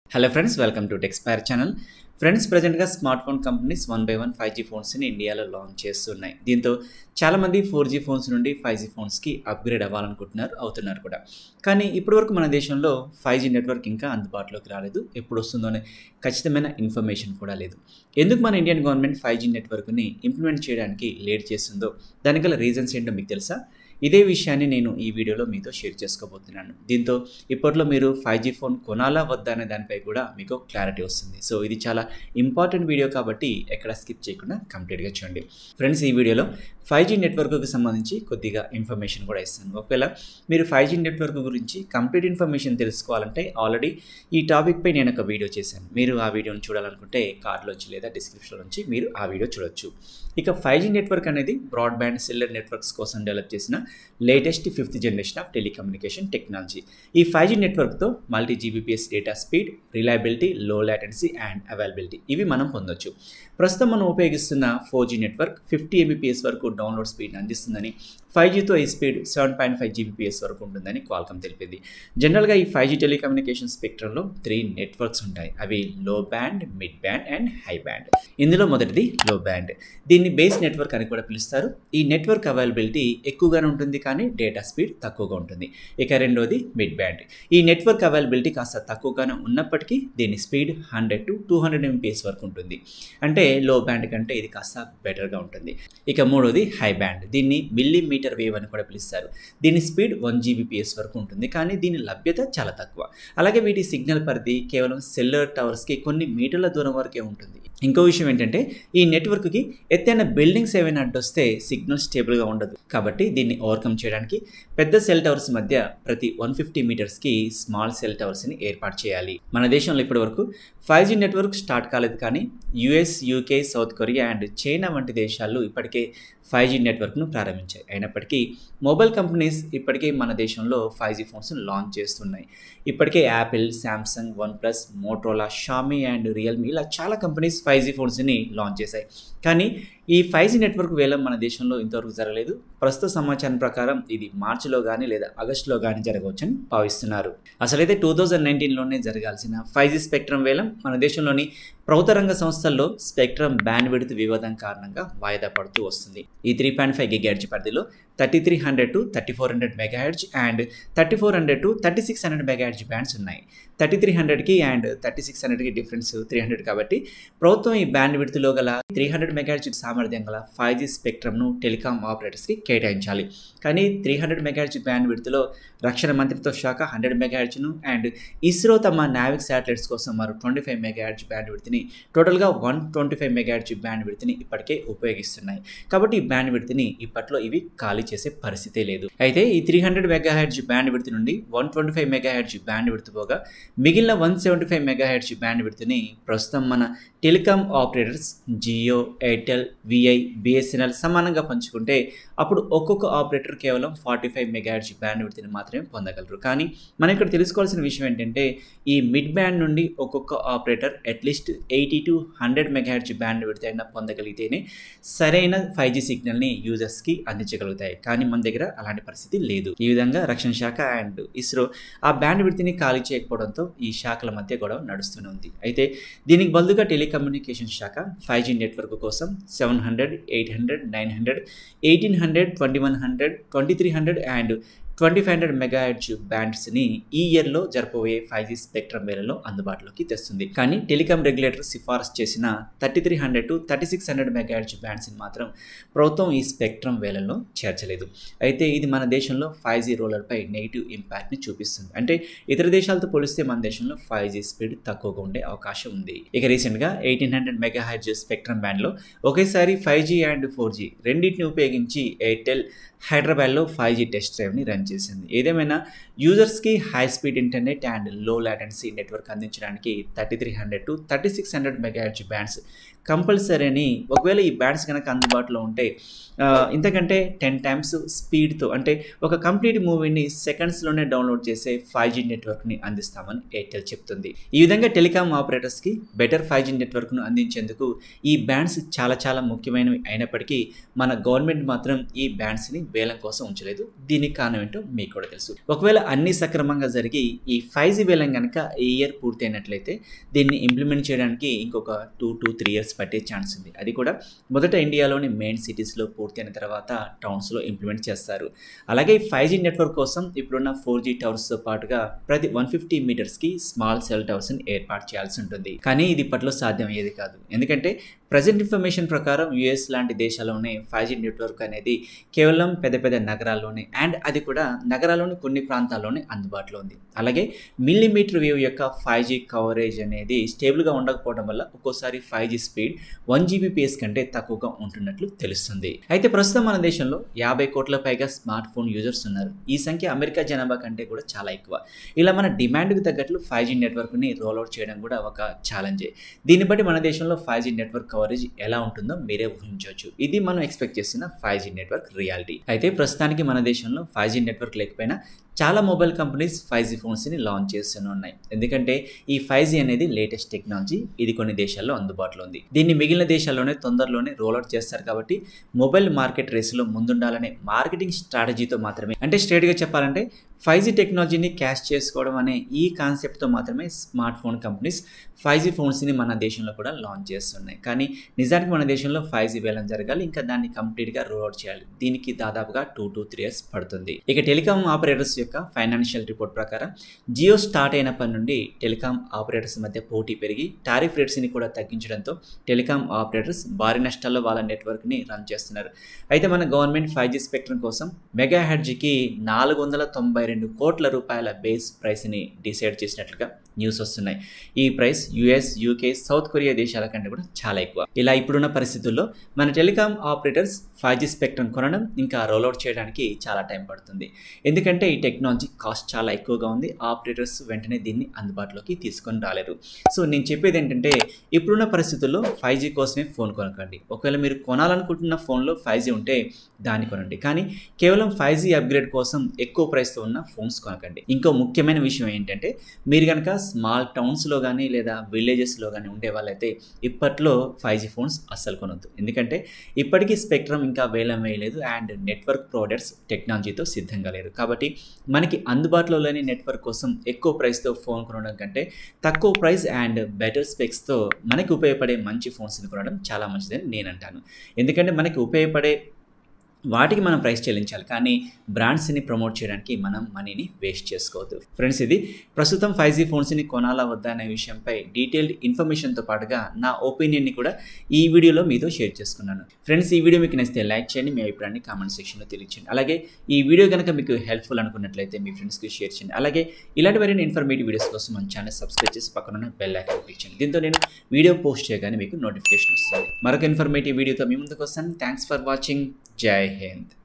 hello friends welcome to Techspire channel friends ప్రజెంట్గా smart phone companies one by one five G ఫోన్స్ని ఇండియాలో launch చేస్తున్నాయి దీంతో చాలామంది ఫోర్ జీ ఫోన్స్ నుండి ఫైవ్ జీ ఫోన్స్కి అప్గ్రేడ్ అవ్వాలనుకుంటున్నారు అవుతున్నారు కూడా కానీ ఇప్పటివరకు మన దేశంలో ఫైవ్ జీ నెట్వర్క్ ఇంకా అందుబాటులోకి రాలేదు ఎప్పుడు వస్తుందో అనే ఖచ్చితమైన ఇన్ఫర్మేషన్ కూడా లేదు ఎందుకు మన ఇండియన్ గవర్నమెంట్ ఫైవ్ జీ నెట్వర్క్ని ఇంప్లిమెంట్ చేయడానికి లేట్ చేస్తుందో దానికి గల రీజన్స్ ఏంటో మీకు తెలుసా ఇదే విషయాన్ని నేను ఈ వీడియోలో మీతో షేర్ చేసుకోబోతున్నాను దీంతో ఇప్పట్లో మీరు ఫైవ్ జీ ఫోన్ కొనాలా వద్దా అనే దానిపై కూడా మీకు క్లారిటీ వస్తుంది సో ఇది చాలా ఇంపార్టెంట్ వీడియో కాబట్టి ఎక్కడ స్కిప్ చేయకుండా కంప్లీట్గా చూడండి ఫ్రెండ్స్ ఈ వీడియోలో ఫైవ్ జీ నెట్వర్క్కి సంబంధించి కొద్దిగా ఇన్ఫర్మేషన్ కూడా ఇస్తాను ఒకవేళ మీరు ఫైవ్ జీ నెట్వర్క్ గురించి కంప్లీట్ ఇన్ఫర్మేషన్ తెలుసుకోవాలంటే ఆల్రెడీ ఈ టాపిక్పై నేను ఒక వీడియో చేశాను మీరు ఆ వీడియోని చూడాలనుకుంటే కార్డులోంచి లేదా డిస్క్రిప్షన్లో నుంచి మీరు ఆ వీడియో చూడొచ్చు ఇక ఫైవ్ జీ నెట్వర్క్ అనేది బ్రాడ్బ్యాండ్ సెల్లర్ నెట్వర్క్స్ కోసం డెవలప్ చేసిన latest fifth generation of telecommunication technology ఈ ఫైవ్ జీ నెట్వర్క్తో multi Gbps data speed reliability low latency and availability ఇవి మనం పొందొచ్చు ప్రస్తుతం మనం ఉపయోగిస్తున్న four G network fifty Mbps వరకు డౌన్లోడ్ స్పీడ్ అందిస్తుందని ఫైవ్ జీతో ఈ speed seven point five Gbps వరకు ఉంటుందని క్వాల్కమ్ తెలిపింది జనరల్గా ఈ ఫైవ్ జీ టెలికమ్యూనికేషన్ స్పెక్ట్రంలో త్రీ నెట్వర్క్స్ ఉంటాయి అవి లో band mid band and high band ఇందులో మొదటిది లో బ్యాండ్ దీన్ని బేస్ నెట్వర్క్ అని కూడా పిలుస్తారు ఈ నెట్వర్క్ అవైలబిలిటీ ఎక్కువగానే ఉంటుంది కానీ డేటా స్పీడ్ తక్కువగా ఉంటుంది ఇక రెండోది మిడ్ బ్యాండ్ ఈ నెట్వర్క్ అవైలబిలిటీ కాస్త తక్కువగానే ఉన్నప్పటికీ దీని speed hundred to two hundred Mbps వరకు ఉంటుంది అంటే లో బ్యాండ్ కంటే ఇది కాస్త బెటర్గా ఉంటుంది ఇక మూడోది హై బ్యాండ్ దీన్ని మిల్లీ మీటర్ వేవ్ అని కూడా పిలుస్తారు దీని స్పీడ్ వన్ జీబీపీఎస్ వరకు ఉంటుంది కానీ దీని లభ్యత చాలా తక్కువ అలాగే వీటి సిగ్నల్ పరిధి కేవలం సెల్లర్ టవర్స్కి కొన్ని మీటర్ల దూరం వరకే ఉంటుంది ఇంకో విషయం ఏంటంటే ఈ నెట్వర్క్కి ఎత్తైన బిల్డింగ్స్ ఏవైనా అడ్డొస్తే సిగ్నల్ స్టేబుల్గా ఉండదు కాబట్టి దీన్ని ఓవర్కమ్ చేయడానికి పెద్ద సెల్ టవర్స్ మధ్య ప్రతి వన్ ఫిఫ్టీ మీటర్స్కి స్మాల్ సెల్ టవర్స్ని ఏర్పాటు చేయాలి మన దేశంలో ఇప్పటివరకు ఫైవ్ జీ నెట్వర్క్ స్టార్ట్ కాలేదు కానీ US UK South Korea and China వంటి దేశాల్లో ఇప్పటికే ఫైవ్ జీ నెట్వర్క్ను ప్రారంభించాయి అయినప్పటికీ మొబైల్ కంపెనీస్ ఇప్పటికే మన దేశంలో ఫైవ్ జీ ఫోన్స్ను లాంచ్ చేస్తున్నాయి ఇప్పటికే Apple Samsung OnePlus Motorola Xiaomi and Realme ఇలా చాలా కంపెనీస్ ఫైవ్ జీ ఫోన్స్ని లాంచ్ చేశాయి కానీ ఈ ఫైవ్ జీ నెట్వర్క్ వేలం మన దేశంలో ఇంతవరకు జరగలేదు ప్రస్తుత సమాచారం ప్రకారం ఇది మార్చిలో కానీ లేదా ఆగస్టులో కానీ జరగవచ్చని భావిస్తున్నారు అసలైతే టూ థౌజండ్ నైన్టీన్లోనే జరగాల్సిన ఫైవ్ జీ స్పెక్ట్రమ్ వేలం మన దేశంలోని ప్రభుత్వ రంగ సంస్థల్లో స్పెక్ట్రమ్ బ్యాండ్ విడుతు వివాదం కారణంగా వాయిదా పడుతూ వస్తుంది ఈ త్రీ పాయింట్ ఫైవ్ గిగాడ్జ్ పరిధిలో thirty three hundred to thirty four hundred megahertz and thirty four hundred to thirty six hundred megahertz bands ఉన్నాయి థర్టీ త్రీ హండ్రెడ్కి అండ్ థర్టీ సిక్స్ హండ్రెడ్కి డిఫరెన్స్ త్రీ హండ్రెడ్ కాబట్టి ప్రభుత్వం ఈ బ్యాండ్ విడుతులో గల three hundred megahertz సామర్థ్యం గల ఫైవ్ జీ స్పెక్ట్రమ్ను టెలికాం ఆపరేటర్స్కి కేటాయించాలి కానీ త్రీ హండ్రెడ్ మెగాహెడ్జ్ బ్యాండ్ విడుతులో రక్షణ మంత్రిత్వ శాఖ హండ్రెడ్ మెగాహెడ్జ్ను అండ్ ఇస్రో తమ నావిక్ శాటిలైట్స్ కోసం మరో ట్వంటీ ఫైవ్ మెగాహెడ్జ్ బ్యాండ్ విడుతుని టోటల్గా one twenty five megahertz band విడుతుని ఇప్పటికే ఉపయోగిస్తున్నాయి కాబట్టి ఈ బ్యాండ్ విడుతుని ఇప్పట్లో ఇవి ఖాళీ చేసే పరిస్థితే లేదు అయితే ఈ three hundred megahertz band width నుండి one twenty five megahertz band width పోగా మిగిలిన one seventy five megahertz band విడుతుని ప్రస్తుతం మన telecom operators Jio Airtel VI BSNL సమానంగా పంచుకుంటే అప్పుడు ఒక్కొక్క ఆపరేటర్ కేవలం ఫార్టీ ఫైవ్ మెగాహెడ్జ్ బ్యాండ్ విడుతుని మాత్రమే పొందగలరు కానీ మనం ఇక్కడ తెలుసుకోవాల్సిన విషయం ఏంటంటే ఈ మిడ్ బ్యాండ్ నుండి ఒక్కొక్క operator at least eighty to hundred megahertz band width అయినా పొందగలిగితేనే సరైన ఫైవ్ జీ సిగ్నల్ని యూజర్స్కి అందించగలుగుతాయి కానీ మన దగ్గర అలాంటి పరిస్థితి లేదు ఈ విధంగా రక్షణ శాఖ అండ్ ఇస్రో ఆ బ్యాండ్ విడుతుని ఖాళీ చేయకపోవడంతో ఈ శాఖల మధ్య గొడవ నడుస్తూనే ఉంది అయితే దీనికి బదులుగా టెలికమ్యూనికేషన్ శాఖ ఫైవ్ జీ నెట్వర్క్ కోసం seven hundred eight hundred nine hundred eighteen hundred twenty one hundred twenty three hundred and twenty five hundred megahertz బ్యాండ్స్ని ఈ ఇయర్లో జరపబోయే ఫైవ్ జీ స్పెక్ట్రమ్ వేలలో అందుబాటులోకి తెస్తుంది కానీ టెలికాం రెగ్యులేటర్ సిఫారసు చేసిన thirty three hundred to thirty six hundred megahertz బ్యాండ్స్ని మాత్రం ప్రభుత్వం ఈ స్పెక్ట్రమ్ వేలలో చేర్చలేదు అయితే ఇది మన దేశంలో ఫైవ్ జీ రోలర్పై నెగిటివ్ ఇంపాక్ట్ని చూపిస్తుంది అంటే ఇతర దేశాలతో పోలిస్తే మన దేశంలో ఫైవ్ జీ స్పీడ్ తక్కువగా ఉండే అవకాశం ఉంది ఇక రీసెంట్గా ఎయిటీన్ హండ్రెడ్ మెగాహెడ్జ్ స్పెక్ట్రమ్ బ్యాండ్లో ఒకేసారి five G and four G రెండింటిని ఉపయోగించి ఎయిర్టెల్ హైదరాబాద్లో ఫైవ్ జీ టెస్ట్ డ్రైవ్ని రన్ చేసింది ఏదేమైనా యూజర్స్కి high speed internet and low latency network అందించడానికి thirty three hundred to thirty six hundred megahertz bands compulsory అని ఒకవేళ ఈ బ్యాండ్స్ కనుక అందుబాటులో ఉంటే ఇంతకంటే టెన్ టైమ్స్ స్పీడ్తో అంటే ఒక కంప్లీట్ మూవీని సెకండ్స్లోనే డౌన్లోడ్ చేసే ఫైవ్ జీ నెట్వర్క్ని అందిస్తామని ఎయిర్టెల్ చెప్తుంది ఈ విధంగా టెలికాం ఆపరేటర్స్కి బెటర్ ఫైవ్ జీ నెట్వర్క్ను అందించేందుకు ఈ బ్యాండ్స్ చాలా చాలా ముఖ్యమైనవి అయినప్పటికీ మన గవర్నమెంట్ మాత్రం ఈ బ్యాండ్స్ని వేలం కోసం ఉంచలేదు దీనికి కారణం ఏంటో మీకు కూడా తెలుసు ఒకవేళ అన్ని సక్రమంగా జరిగి ఈ ఫైవ్ జీ వేలం కనుక ఈ ఇయర్ పూర్తయినట్లయితే దీన్ని ఇంప్లిమెంట్ చేయడానికి ఇంకొక టూ టు త్రీ ఇయర్స్ పట్టే ఛాన్స్ ఉంది అది కూడా మొదట ఇండియాలోని మెయిన్ సిటీస్లో పూర్తయిన తర్వాత టౌన్స్లో ఇంప్లిమెంట్ చేస్తారు అలాగే ఈ ఫైవ్ జీ నెట్వర్క్ కోసం ఇప్పుడున్న ఫోర్ జీ టవర్స్తో పాటుగా ప్రతి వన్ ఫిఫ్టీ మీటర్స్కి స్మాల్ సెల్ టవర్స్ని ఏర్పాటు చేయాల్సి ఉంటుంది కానీ ఇది ఇప్పట్లో సాధ్యం అయ్యేది కాదు ఎందుకంటే ప్రజెంట్ ఇన్ఫర్మేషన్ ప్రకారం యుఎస్ లాంటి దేశాల్లోనే ఫైవ్ జీ నెట్వర్క్ అనేది కేవలం పెద్ద పెద్ద నగరాల్లోనే అండ్ అది కూడా నగరాల్లోని కొన్ని ప్రాంతాల్లోనే అందుబాటులో ఉంది అలాగే మిల్లీమీటర్ వేవ్ యొక్క ఫైవ్ జీ కవరేజ్ అనేది స్టేబుల్గా ఉండకపోవడం వల్ల ఒక్కోసారి five G speed one Gbps కంటే తక్కువగా ఉంటున్నట్లు తెలుస్తుంది అయితే ప్రస్తుతం మన దేశంలో యాభై కోట్ల పైగా స్మార్ట్ ఫోన్ యూజర్స్ ఉన్నారు ఈ సంఖ్య అమెరికా జనాభా కంటే కూడా చాలా ఎక్కువ ఇలా మన డిమాండ్కి తగ్గట్లు ఫైవ్ జీ నెట్వర్క్ని రోల్అవుట్ చేయడం కూడా ఒక ఛాలెంజే దీన్ని బట్టి మన దేశంలో ఫైవ్ జీ నెట్వర్క్ కవరేజ్ ఎలా ఉంటుందో మీరే ఊహించవచ్చు ఇది మనం ఎక్స్పెక్ట్ చేస్తున్న ఫైవ్ జీ నెట్వర్క్ రియాలిటీ అయితే ప్రస్తుతానికి మన దేశంలో ఫైవ్ జీ నెట్వర్క్ లేకపోయినా చాలా మొబైల్ కంపెనీస్ ఫైవ్ జీ ఫోన్స్ని లాంచ్ చేస్తూనే ఉన్నాయి ఎందుకంటే ఈ ఫైవ్ జీ అనేది లేటెస్ట్ టెక్నాలజీ ఇది కొన్ని దేశాల్లో అందుబాటులో ఉంది దీన్ని మిగిలిన దేశాల్లోనే తొందరలోనే రోల్అవుట్ చేస్తారు కాబట్టి మొబైల్ మార్కెట్ రేసులో ముందుండాలనే మార్కెటింగ్ స్ట్రాటజీతో మాత్రమే అంటే స్ట్రేట్గా చెప్పాలంటే ఫైవ్ జీ టెక్నాలజీని క్యాష్ చేసుకోవడం అనే ఈ కాన్సెప్ట్తో మాత్రమే smart phone companies five G ఫోన్స్ని మన దేశంలో కూడా లాంచ్ చేస్తున్నాయి కానీ నిజానికి మన దేశంలో ఫైవ్ జీ వేలం జరగాలి ఇంకా దాన్ని కంప్లీట్గా రోల్అవుట్ చేయాలి దీనికి దాదాపుగా టూ టు త్రీ ఇయర్స్ పడుతుంది ఇక టెలికాం ఆపరేటర్స్ యొక్క ఫైనాన్షియల్ రిపోర్ట్ ప్రకారం జియో స్టార్ట్ అయినప్పటి నుండి టెలికాం ఆపరేటర్స్ మధ్య పోటీ పెరిగి టారిఫ్ రేట్స్ని కూడా తగ్గించడంతో టెలికాం ఆపరేటర్స్ భారీ నష్టాల్లో వాళ్ళ నెట్వర్క్ని రన్ చేస్తున్నారు అయితే మన గవర్నమెంట్ ఫైవ్ జీ స్పెక్ట్రమ్ కోసం మెగా హెడ్జ్కి నాలుగు వందల తొంభై రెండు కోట్ల రూపాయల బేస్ ప్రైస్ని డిసైడ్ చేసినట్లుగా న్యూస్ వస్తున్నాయి ఈ price US UK South Korea దేశాల కంటే కూడా చాలా ఎక్కువ ఇలా ఇప్పుడున్న పరిస్థితుల్లో మన telecom operators five G spectrum కొనడం ఇంకా రోల్అవుట్ చేయడానికి చాలా టైం పడుతుంది ఎందుకంటే ఈ టెక్నాలజీ కాస్ట్ చాలా ఎక్కువగా ఉంది ఆపరేటర్స్ వెంటనే దీన్ని అందుబాటులోకి తీసుకొని రాలేరు సో నేను చెప్పేది ఏంటంటే ఇప్పుడున్న పరిస్థితుల్లో ఫైవ్ జీ కోసమే ఫోన్ కొనకండి ఒకవేళ మీరు కొనాలనుకుంటున్న ఫోన్లో ఫైవ్ జీ ఉంటే దాన్ని కొనండి కానీ కేవలం ఫైవ్ జీ అప్గ్రేడ్ కోసం ఎక్కువ ప్రైస్తో ఉన్న ఫోన్స్ కొనకండి ఇంకో ముఖ్యమైన విషయం ఏంటంటే మీరు కనుక స్మాల్ టౌన్స్లో కానీ లేదా విలేజెస్లో కానీ ఉండే వాళ్ళైతే ఇప్పట్లో ఫైవ్ జీ ఫోన్స్ అస్సలు కొనొద్దు ఎందుకంటే ఇప్పటికీ స్పెక్ట్రమ్ ఇంకా వేలం వేయలేదు అండ్ నెట్వర్క్ ప్రొవైడర్స్ టెక్నాలజీతో సిద్ధంగా లేరు కాబట్టి మనకి అందుబాటులో లేని నెట్వర్క్ కోసం ఎక్కువ ప్రైస్తో ఫోన్ కొనడం కంటే తక్కువ ప్రైస్ అండ్ బెటర్ స్పెక్స్తో మనకి ఉపయోగపడే మంచి ఫోన్స్ని కొనడం చాలా మంచిదని నేను అంటాను ఎందుకంటే మనకి ఉపయోగపడే వాటికి మనం ప్రైస్ చెల్లించాలి కానీ బ్రాండ్స్ని ప్రమోట్ చేయడానికి మనం మనీని వేస్ట్ చేసుకోవద్దు ఫ్రెండ్స్ ఇది ప్రస్తుతం ఫైవ్ జీ ఫోన్స్ని కొనాలా వద్దా అనే విషయంపై డీటెయిల్డ్ ఇన్ఫర్మేషన్తో పాటుగా నా ఒపీనియన్ని కూడా ఈ వీడియోలో మీతో షేర్ చేసుకున్నాను ఫ్రెండ్స్ ఈ వీడియో మీకు నచ్చితే లైక్ చేయండి మీ అభిప్రాయాన్ని కామెంట్ సెక్షన్లో తెలియచేయండి అలాగే ఈ వీడియో కనుక మీకు హెల్ప్ఫుల్ అనుకున్నట్లయితే మీ ఫ్రెండ్స్కి షేర్ చేయండి అలాగే ఇలాంటి మరిన్ని ఇన్ఫర్మేటివ్ వీడియోస్ కోసం మన ఛానల్ సబ్స్క్రైబ్ చేసి పక్కన బెల్ ఐకాన్ క్లిక్ చేయండి దీంతో నేను వీడియో పోస్ట్ చేయగానే మీకు నోటిఫికేషన్ వస్తుంది మరొక ఇన్ఫర్మేటివ్ వీడియోతో మీ ముందుకు వస్తాను థ్యాంక్స్ ఫర్ వాచింగ్ జై హింద్